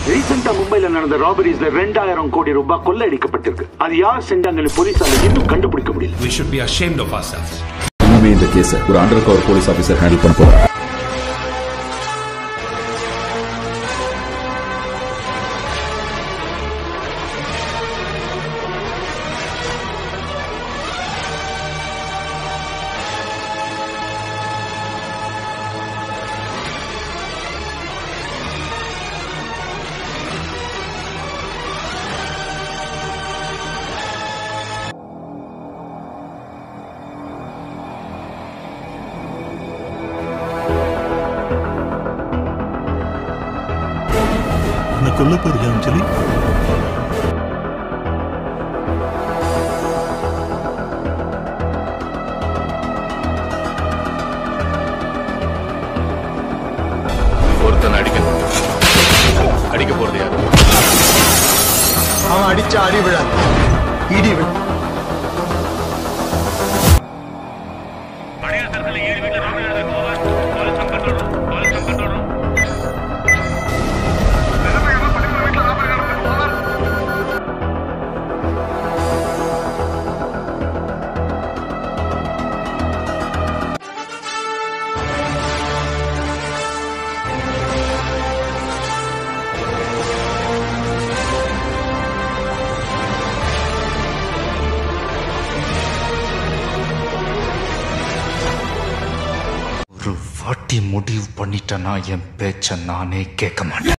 ரீசெண்டா மும்பைல நடந்த ராபரிஸ்ல ரெண்டாயிரம் கோடி ரூபாய் கொள்ளையடிக்கப்பட்டிருக்கு அது யார் செஞ்சாங்கன்னு போலீஸால இன்னும் கண்டுபிடிக்க முடியல We should be ashamed of ourselves. இனிமே இந்த கேஸை ஒரு under cover police officer handle பண்ண போறாரு உன்னை கொல்ல போறியா அஞ்சலி ஒருத்தன் அடிக்கணும் அடிக்க போறது யாரு அவன் அடிச்ச அடி விழாது இடி விழு ஒரு வாட்டி முடிவு பண்ணிட்டேன்னா என் பேச்ச நானே கேட்க மாட்டேன்